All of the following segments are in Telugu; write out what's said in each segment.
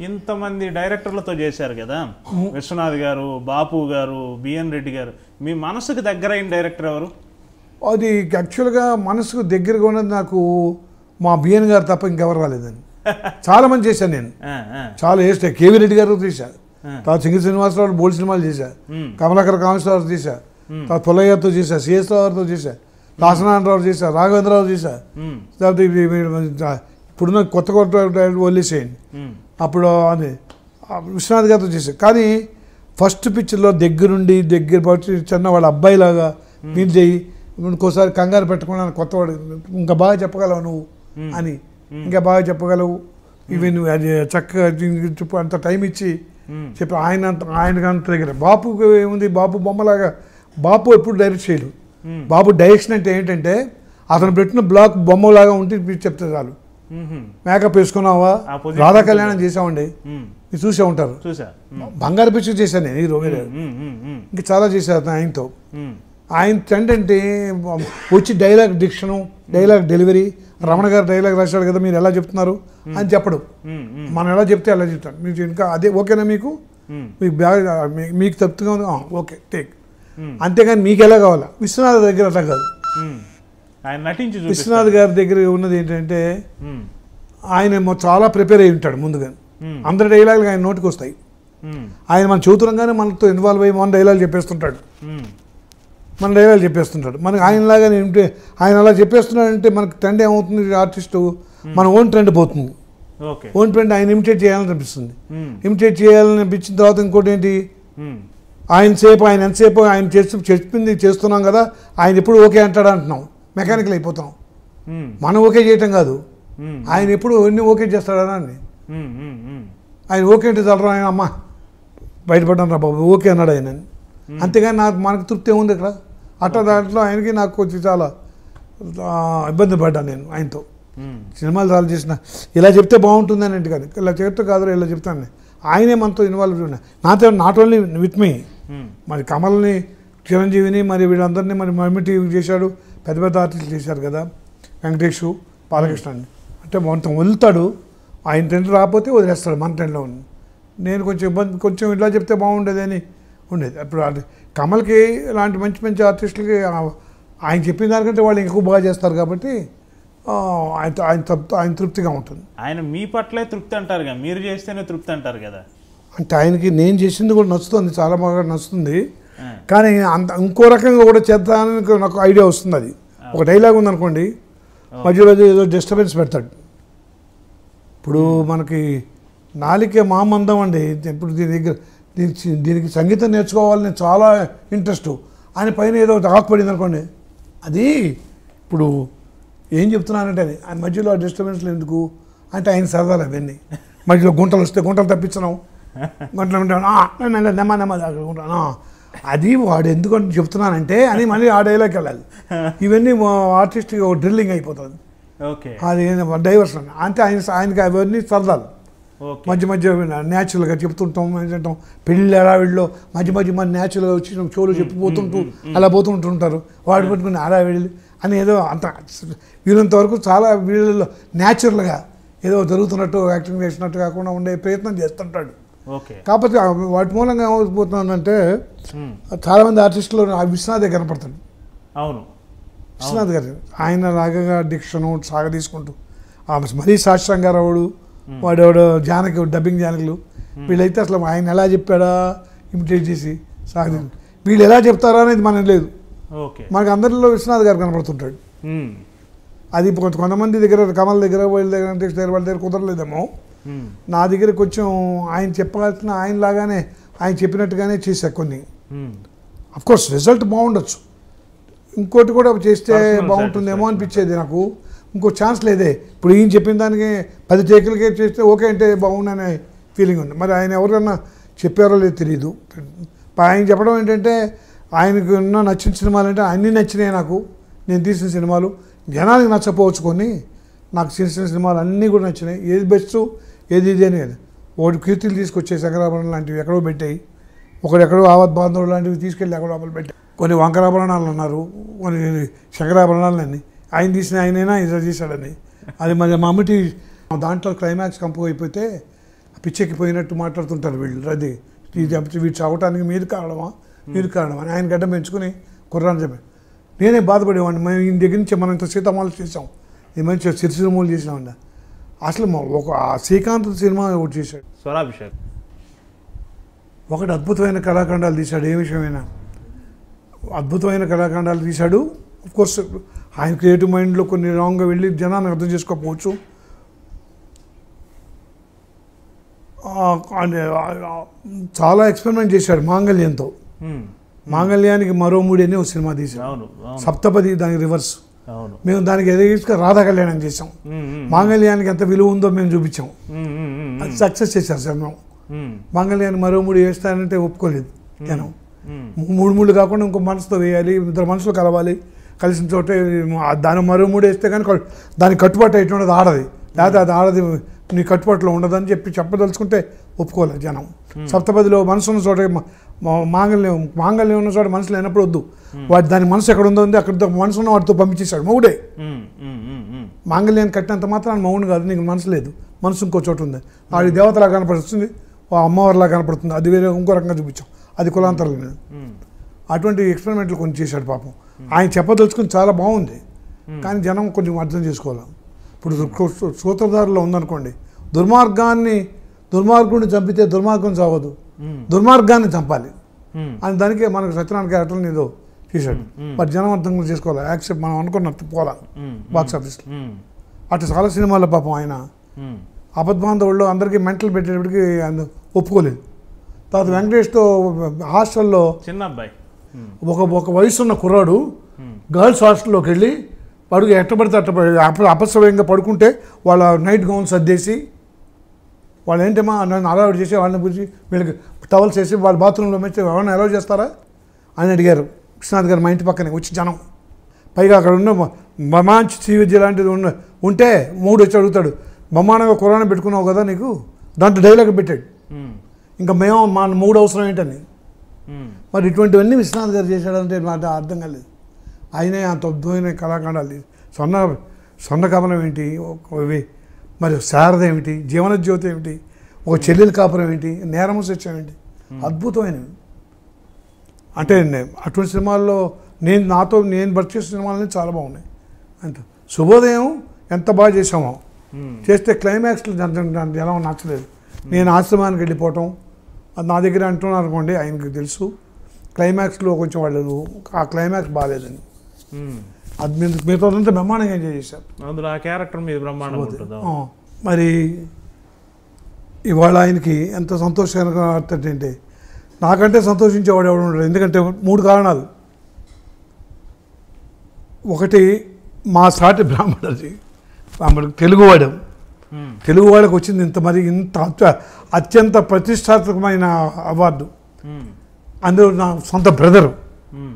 ఇంతమంది డైరెక్టర్లతో చేశారు కదా విశ్వనాథ్ గారు బాపు గారు బిఎన్ రెడ్డి గారు మీ మనసుకు దగ్గరైన డైరెక్టర్ ఎవరు అది యాక్చువల్గా మనసుకు దగ్గరగా ఉన్నది నాకు మా బిఎన్ గారు తప్ప ఇంకెవరు రాలేదని చాలా మంది చేశాను నేను ఆ, ఆ, చాలా వేస్తే కేవీ రెడ్డి గారు చేశారు ఆ. తర్వాత సింగ శ్రీనివాసరావు బోల్డ్ సినిమాలు చేశా మ్మ్. కమలాకర్ కామేశ్వరరావు చేశా తర్వాత పుల్లయ్యతో చేశా సిఎస్ రావుతో చేశా దాసనారాయణరావు చేశా రాఘవేంద్రరావు చేశా ఉమ్, తర్వాత ఇవి- ఇవి- ఇప్పుడున్న కొత్త కొత్త వదిలేసేయండి ఉమ్, అప్పుడు అది ఆ విశ్వనాథ్ గారితో చేశారు కానీ ఫస్ట్ పిక్చర్లో దగ్గరుండి దగ్గర పట్టి చిన్న వాళ్ళ అబ్బాయిలాగా మీరు చేయి ఇంకోసారి కంగారు పెట్టకుండా కొత్తవాడు ఇంకా బాగా చెప్పగలవు నువ్వు అని ఇంకా బాగా చెప్పగలవు ఇవి నువ్వు అది చక్కగా దీనికి చెప్పు అంత టైం ఇచ్చి ఉమ్, చెప్పి ఆయన అంత ఆయనకి అంత దగ్గర బాపుకి ఏముంది బాపు బొమ్మలాగా బాపు ఎప్పుడు డైరెక్ట్ చేయడు ఉమ్, బాబు డైరెక్షన్ అంటే ఏంటంటే అతను పెట్టిన బ్లాక్ బొమ్మలాగా ఉంటే మీరు చెప్తే చాలు ఉమ్, మేకప్ వేసుకున్నావా ఆ position రాధా కళ్యాణం చేసామండి ఉమ్, మీరు చూసే ఉంటారు చూసా ఉమ్, బంగారు పిక్చర్ చేశాను నేను హీరో ఉమ్, ఉమ్, ఉమ్, ఉమ్, ఇంకా చాలా చేశాను ఆయనతో ఉమ్, ఆయన ఏంటంటే వచ్చి dialogue diction dialogue delivery Ramana garu dialogue రాశాడు కదా మీరు ఎలా చెప్తున్నారు అని చెప్పడు ఉమ్, ఉమ్, మనం ఎలా చెప్తే అలా చెప్తాను మీకు ఇంకా అదే ఓకేనా మీకు ఉమ్, మీకు బాగా మీ- మీకు తప్పుగా ఉంది ఆ, ఓకే టేక్ ఉమ్, అంతేగాని మీకు ఎలా కావాలా విశ్వనాథ్ దగ్గర అట్లా కాదు ఉమ్. ఆయన నటించి విశ్వనాథ్ చూపిస్తారు గారి దగ్గర ఉన్నది ఏంటంటే ఉమ్, ఆయన ఏమో చాలా ప్రిపేర్ అయి ఉంటాడు ముందుగా ఉమ్, అందరి డైలాగులు ఆయన నోటికి వస్తాయి ఉమ్, ఆయన మన చెబుతున్నాగానే మనతో ఇన్వాల్వ్ అయ్యి మన డైలాగ్ చెప్పేస్తుంటాడు ఉమ్, మన డైలాగ్ చెప్పేస్తుంటాడు మనకి ఆయనలాగా ఉంటే ఆయన అలా చెప్పేస్తున్నాడంటే మనకి ట్రెండ్ ఏమవుతుంది ఆర్టిస్టు మన ఓన్ ట్రెండ్ పోతుంది ఓకే ఓన్ ట్రెండ్ ఆయన ఇమిటేట్ చేయాలని అనిపిస్తుంది ఉమ్, ఇమిటేట్ చేయాలని అనిపించిన తర్వాత ఇంకోటి ఏంటి ఉమ్, ఆయన సేపు ఆయన ఎంతసేపు ఆయన చేస్తూ చెప్పింది చేస్తున్నాం కదా ఆయన ఎప్పుడు ఓకే అంటాడు అంటున్నాం మెకానికల్ అయిపోతున్నాం ఉమ్, మనం ఓకే చేయటం కాదు ఉమ్, ఆయన ఎప్పుడు అన్ని ఓకే చేస్తాడని అని ఉమ్, ఉమ్, ఉమ్, ఆయన ఓకే అంటే చల్లరా ఆయన అమ్మ బయటపడ్డాను రా బాబు ఓకే అన్నాడు ఆయన అంతేగాని నాకు మనకు తృప్తి ఏముంది ఇక్కడ అట్లా దాంట్లో ఆయనకి నాకు కొంచెం చాలా ఆ, ఇబ్బంది పడ్డాను నేను ఆయనతో ఉమ్, సినిమాలు చాలా చేసిన ఇలా చెప్తే బాగుంటుంది అని కాదు ఇలా చెప్తే కాదు ఇలా చెప్తాను నేను. ఆయనే మనతో ఇన్వాల్వ్ ఉన్నా నాతో not only with me um, మరి కమల్ని చిరంజీవిని మరి వీళ్ళందరినీ మరి మమ్మిటి చేశాడు పెద్ద పెద్ద ఆర్టిస్టులు చేశారు కదా వెంకటేష్ బాలకృష్ణ అని. అంటే మొత్తం వదులుతాడు ఆయన టెంట్ రాకపోతే వదిలేస్తాడు మన టెంట్లో ఉంది నేను కొంచెం ఇబ్బంది కొంచెం ఇట్లా చెప్తే బాగుండేది అని ఉండేది అప్పుడు అది కమల్కి ఇలాంటి మంచి మంచి ఆర్టిస్టులకి ఆ- ఆయన చెప్పిన దానికంటే వాళ్ళు ఎక్కువ బాగా చేస్తారు కాబట్టి ఆ, ఆయన ఆయన తృప్తి ఆయన తృప్తిగా ఉంటుంది ఆయన మీ పట్లే తృప్తి అంటారు కదా మీరు చేస్తేనే తృప్తి అంటారు కదా అంటే ఆయనకి నేను చేసింది కూడా నచ్చుతుంది చాలా బాగా నచ్చుతుంది ఆ, కానీ అంత ఇంకో రకంగా కూడా చేద్దామని నాకు ఐడియా వస్తుంది అది ఒక డైలాగ్ ఉందనుకోండి మధ్యలో ఏదో డిస్టర్బెన్స్ పెడతాడు ఇప్పుడు మనకి నాలికే మామందం అండి ఇప్పుడు దీని దగ్గర దీనికి దీనికి సంగీతం నేర్చుకోవాలని చాలా ఇంట్రెస్ట్ ఆయన పైన ఏదో ఒకటి ఆకుపడింది అనుకోండి అది ఇప్పుడు ఏం చెప్తున్నానంటే అది ఆయన మధ్యలో ఆ డిస్టర్బెన్స్లు ఎందుకు అంటే ఆయన సరదాలు అవన్నీ మధ్యలో గుంటలు వస్తే గుంటలు తప్పించడం గుంటలు ఉంటే, "ఆ, నెమ్మ నెమ్మ నెమ్మ అక్కడ ఉంటాను." ఆ, అది వాడు ఎందుకు అని చెప్తున్నానంటే అని మళ్ళీ ఆ డైలాగ్కి వెళ్ళాలి ఇవన్నీ ఆర్టిస్ట్కి ఒక డ్రిల్లింగ్ అయిపోతుంది ఓకే అది డైవర్షన్ అంటే ఆయన ఆయనకి అవన్నీ సరదాలు ఓకే మధ్య మధ్య న్యాచురల్గా చెప్తుంటాం ఏంటంటాం పెళ్ళి హడావిడిలో మధ్య మధ్య మన న్యాచురల్గా వచ్చి చెవులు చెప్పిపోతుంటూ అలా పోతుంటుంటారు వాడు పట్టుకుని హడావిడి అని ఏదో అంత వీళ్ళంత వరకు చాలా వీళ్ళలో న్యాచురల్గా ఏదో జరుగుతున్నట్టు యాక్టింగ్ చేసినట్టు కాకుండా ఉండే ప్రయత్నం చేస్తుంటాడు ఓకే కాకపోతే ఆ వాటి మూలంగా ఏమైపోతున్నానంటే ఉమ్, చాలామంది ఆర్టిస్టులు ఆ విశ్వనాథే కనపడతాడు అవును విశ్వనాథ్ గారు ఆయన లాగా డిక్షను సాగ తీసుకుంటూ ఆ మరీ సాష్టాంగారావుడు వాడెవడు జానకి డబ్బింగ్ జానకులు వీళ్ళైతే అసలు ఆయన ఎలా చెప్పాడా ఇమిటేట్ చేసి సాగ వీళ్ళు ఎలా చెప్తారా అనేది మనకు లేదు ఓకే మనకు అందరిలో విశ్వనాథ్ గారు కనపడుతుంటాడు ఉమ్, అది కొంత కొంతమంది దగ్గర కమల్ దగ్గర వీళ్ళ దగ్గర వెంకటేష్ దగ్గర వాళ్ళ దగ్గర కుదరలేదేమో ఉమ్, నా దగ్గర కొంచెం ఆయన చెప్పాల్సిన ఆయన లాగానే ఆయన చెప్పినట్టుగానే చేశా కొన్ని ఉమ్, కోర్స్ రిజల్ట్ బాగుండొచ్చు ఇంకోటి కూడా చేస్తే Personal బాగుంటుందేమో satisfaction. అనిపించేది నాకు ఇంకో ఛాన్స్ లేదే ఇప్పుడు ఈయన చెప్పిన దానికి పది టేకులకే చేస్తే ఓకే అంటే బాగుండనే ఫీలింగ్ ఉంది మరి ఆయన ఎవరైనా చెప్పారో లేదో తెలియదు ఆయన చెప్పడం ఏంటంటే ఆయనకు ఉన్న నచ్చిన సినిమాలు అంటే అన్నీ నచ్చినాయి నాకు నేను తీసిన సినిమాలు జనానికి నచ్చపోవచ్చు కొన్ని నాకు చేసిన సినిమాలు అన్నీ కూడా నచ్చినాయి ఏది బెస్ట్ ఏది ఇది అనేది ఒకటి కీర్తిలు తీసుకొచ్చే శంకరాభరణం లాంటివి ఎక్కడో పెట్టాయి ఒకడు ఎక్కడో ఆవత్ బాంధవుడు లాంటివి తీసుకెళ్ళి ఎక్కడో లోపల పెట్టి కొన్ని వంకరాభరణాలు అన్నారు కొన్ని శంకరాభరణాలు అన్ని ఆయన తీసిన ఆయనైనా ఇలా చేశాడని అది మరి మమ్మటి దాంట్లో క్లైమాక్స్ కంపు అయిపోతే పిచ్చెక్కిపోయినట్టు మాట్లాడుతుంటారు వీళ్ళు అది ఇది వీడు చావటానికి మీరు కారణమా మీరు కారణమా అని ఆయన గడ్డ పెంచుకుని కుర్రాన్ని చెప్పి నేనే బాధపడేవాడిని మేము ఈ దగ్గర నుంచి మనం ఇంత సీతమాలు చేసాం ఈ మంచి సిరిసిరిమూలు చేసినామండి అసలు మా ఒక ఆ శ్రీకాంత్ సినిమా ఒకటి చేశాడు స్వరాభిషేక్ ఒకటి అద్భుతమైన కళాఖండాలు తీశాడు ఏ విషయమైనా అద్భుతమైన కళాఖండాలు తీశాడు కోర్స్ ఆయన క్రియేటివ్ మైండ్లో కొన్ని రాంగ్గా వెళ్ళి జనాన్ని అర్థం చేసుకోకపోవచ్చు ఆ, ఆయన- ఆ, చాలా ఎక్స్పెరిమెంట్ చేశాడు మాంగళ్యంతో ఉమ్. మాంగళ్యానికి మరో మూడు అని ఒక సినిమా తీశాడు అవును అవును సప్తపది దానికి రివర్స్ అవును మేము దానికి ఎదిగించుక రాధా కళ్యాణం చేసాం ఉమ్, ఉమ్, మాంగళ్యానికి ఎంత విలువ ఉందో మేము చూపించాం ఉమ్, ఉమ్, ఉమ్, అది సక్సెస్ చేశారు సార్ మేము ఉమ్, మాంగళ్యాన్ని మరో మూడు వేస్తానంటే ఒప్పుకోలేదు జనం ఉమ్, మూడు మూడు కాకుండా ఇంకో మనసుతో వేయాలి ఇద్దరు మనుషులు కలవాలి కలిసిన చోటే ఆ దాని మరో మూడు వేస్తే కానీ క- దానికి కట్టుబాటు అయితే ఉండదు ఆడది లేకపోతే అది ఆడది నీ కట్టుబాటులో ఉండదని చెప్పి చెప్పదలుచుకుంటే ఒప్పుకోలేదు జనం సప్తపదిలో మనసు ఉన్న చోట మా- మా- మాంగళ్యం మాంగళ్యం ఉన్న చోట మనసు లేనప్పుడు వద్దు వాటి దాని మనసు ఎక్కడ ఉందో ఉంది అక్కడ మనసు ఉన్న వాటితో పంపించేశాడు మౌడే ఉమ్, ఉమ్, ఉమ్, ఉమ్. మాంగళ్యాన్ని కట్టినంత మాత్రం మౌన్ కాదు నీకు మనసు లేదు మనసు ఇంకో చోట ఉంది ఆడి దేవతలా కనపడుతుంది ఆ అమ్మవారిలా కనపడుతుంది అది వేరే ఇంకో రకంగా చూపించాం అది కులాంతరం లేదు ఉమ్, అటువంటి ఎక్స్పెరిమెంట్లు కొంచెం చేశాడు పాపం ఆయన చెప్పదలుచుకుని చాలా బాగుంది కానీ జనం కొంచెం అర్థం చేసుకోవాలి ఇప్పుడు సూ- సూత్రధారులో ఉందనుకోండి దుర్మార్గాన్ని దుర్మార్గుడిని చంపితే దుర్మార్గం చావదు ఉమ్, దుర్మార్గాన్ని చంపాలి ఉమ్, అని దానికే మనకు సత్యనారాయణ క్యారెక్టర్ని ఏదో చేశాడు బట్ జనం అర్థం కూడా చేసుకోవాలి యాక్సెప్ట్ మనం అనుకున్నట్టు పోలా ఉమ్, బాక్స్ ఆఫీస్లో ఉమ్, అటు చాలా సినిమాల్లో పాపం ఆయన ఉమ్, అబద్ధాంధవుల్లో అందరికీ మెంటల్ పెట్టేటప్పటికి ఆయన ఒప్పుకోలేదు తర్వాత వెంకటేష్తో హాస్టల్లో చిన్న అబ్బాయి ఉమ్, ఒక ఒక వయసున్న కుర్రాడు ఉమ్, గర్ల్స్ హాస్టల్లోకి వెళ్ళి పడుకు ఎట్టబడితే అట్ట పడి- అప అపస్రయంగా పడుకుంటే వాళ్ళ నైట్ గౌన్స్ సర్దేసి వాళ్ళు ఏంటమ్మా నన్ను అలౌట్ చేసి వాళ్ళని పిలిచి వీళ్ళకి టవల్స్ వేసి వాళ్ళ బాత్రూంలో మెచ్చి ఎవరైనా అలౌ చేస్తారా అని అడిగారు విశ్వనాథ్ గారు మా ఇంటి పక్కనే వచ్చి జనం పైగా అక్కడ ఉన్న మ- మమాంచి శ్రీ విద్య లాంటిది ఉన్న ఉంటే మూడు వచ్చి అడుగుతాడు బ్రహ్మాండంగా కురాణ పెట్టుకున్నావు కదా నీకు దాంట్లో డైలాగ్ పెట్టాడు ఉమ్, ఇంకా మేము మా మూడు అవసరం ఏంటని ఉమ్, మరి ఇటువంటివన్నీ విశ్వనాథ్ గారు చేశాడంటే నాకు అర్థం కాలేదు ఆయనే అంత అద్భుతమైన కళాఖండాలు సొన్న సొన్నకమలం ఏంటి ఒక ఇవి మరి శారద ఏమిటి జీవన జ్యోతి ఏమిటి ఒక చెల్లెల కాపురం ఏంటి నేరమ సత్యం ఏంటి అద్భుతమైనవి అంటే నే- అటువంటి సినిమాల్లో నేను నాతో నేను వర్క్ చేసిన సినిమాలన్నీ చాలా బాగున్నాయి అంత శుభోదయం ఎంత బాగా చేసామో ఉమ్, చేస్తే క్లైమాక్స్లో దాని ఎలా నచ్చలేదు నేను ఆశ్రమానికి వెళ్ళిపోవటం అది నా దగ్గర అంటున్నారు అనుకోండి ఆయనకి తెలుసు క్లైమాక్స్లో కొంచెం వాళ్ళు ఆ క్లైమాక్స్ బాగాలేదని ఉమ్. అది మీరు మిగతాదంతా బ్రహ్మాండంగా ఎంజాయ్ చేశారు అందులో ఆ క్యారెక్టర్ మీద బ్రహ్మాండం ఉంటుంది ఆ, మరి ఇవాళ ఆయనకి ఎంత సంతోషకరంగా ఏంటంటే నాకంటే సంతోషించేవాడు ఎవడు ఉండడు ఎందుకంటే మూడు కారణాలు ఒకటి మా సాటి బ్రాహ్మణుడి బ్రాహ్మణుడు తెలుగువాడు ఉమ్, తెలుగు వాళ్ళకి వచ్చింది ఇంత మరి ఇంత అత్య- అత్యంత ప్రతిష్టాత్మకమైన అవార్డు ఉమ్, అందులో నా సొంత బ్రదరు ఉమ్,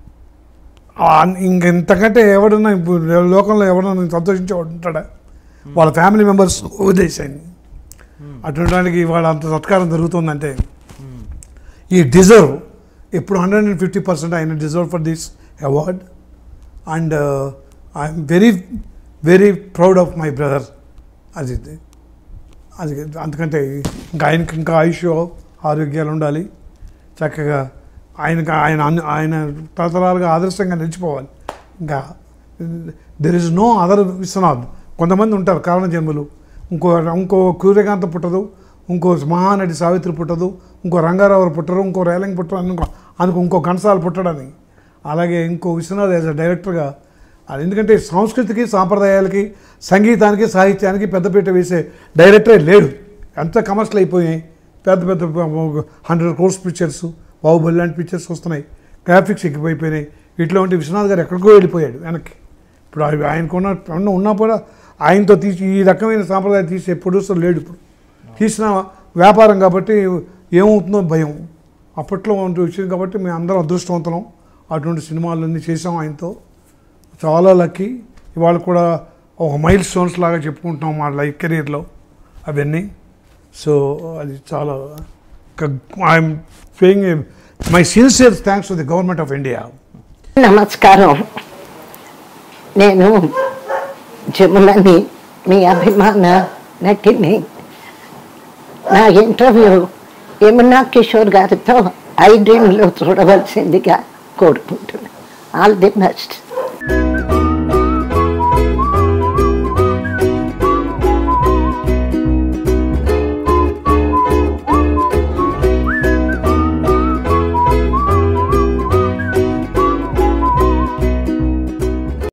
ఇంక ఇంతకంటే ఎవడన్నా ఇప్పుడు లోకంలో ఎవడన్నా సంతోషించేవాడు ఉంటాడా వాళ్ళ ఫ్యామిలీ మెంబర్స్ వదిలేసాయి అటువంటి వాడికి ఇవాళ అంత సత్కారం జరుగుతుందంటే ఉమ్, ఈ డిజర్వ్ ఇప్పుడు హండ్రెడ్ అండ్ ఫిఫ్టీ పర్సెంట్ ఆయన deserve for this award and I'm very very proud of my brother అది అది అందుకంటే ఇంకా ఆయనకి ఇంకా ఆయుష్ ఆరోగ్యాలు ఉండాలి చక్కగా ఆయనకి ఆయన అన్ని- ఆయన తరతరాలుగా ఆదర్శంగా నిలిచిపోవాలి ఇంకా there is no other Vishwanath కొంతమంది ఉంటారు కారణ జన్మలు ఇంకో ఇంకో సూర్యకాంత పుట్టదు ఇంకో మహానటి సావిత్రి పుట్టదు ఇంకో రంగారావు పుట్టరు ఇంకో రేలంగి పుట్టరు అనుకో అందుకు ఇంకో కనసాలు పుట్టడని అలాగే ఇంకో విశ్వనాథ్ యాజ్ అ డైరెక్టర్గా అది ఎందుకంటే సంస్కృతికి సాంప్రదాయాలకి సంగీతానికి సాహిత్యానికి పెద్దపీట వేసే డైరెక్టరే లేడు ఎంత కమర్షియల్ అయిపోయాయి పెద్ద పెద్ద హండ్రెడ్ కోర్స్ పిక్చర్స్ బాహుబలి లాంటి పిక్చర్స్ వస్తున్నాయి గ్రాఫిక్స్ ఎక్కువైపోయినాయి ఇట్లా ఉంటే విశ్వనాథ్ గారు ఎక్కడికో వెళ్ళిపోయాడు వెనక్కి ఇప్పుడు ఆయన- ఆయనకున్న ఉన్న ఉన్నా కూడా ఆయనతో తీసి ఈ రకమైన సాంప్రదాయం తీసే ప్రొడ్యూసర్ లేడు ఇప్పుడు తీసిన వ్యాపారం కాబట్టి ఏమవుతుందో భయం అప్పట్లో ఉంటూ వచ్చింది కాబట్టి మేము అందరం అదృష్టవంతులం అటువంటి సినిమాలన్నీ చేసాం ఆయనతో చాలా లక్కీ ఇవాళ కూడా ఒక మైల్ స్టోన్స్ లాగా చెప్పుకుంటున్నాం మా లైఫ్ కెరీర్లో అవన్నీ సో అది చాలా I'm saying my sincere thanks to the government of India నమస్కారం నేను జములని మీ అభిమాన నటిని నా ఇంటర్వ్యూ యమునా కిషోర్ గారితో ఐ డ్రీమ్లో చూడవలసిందిగా కోరుకుంటున్నాను ఆల్ ది బెస్ట్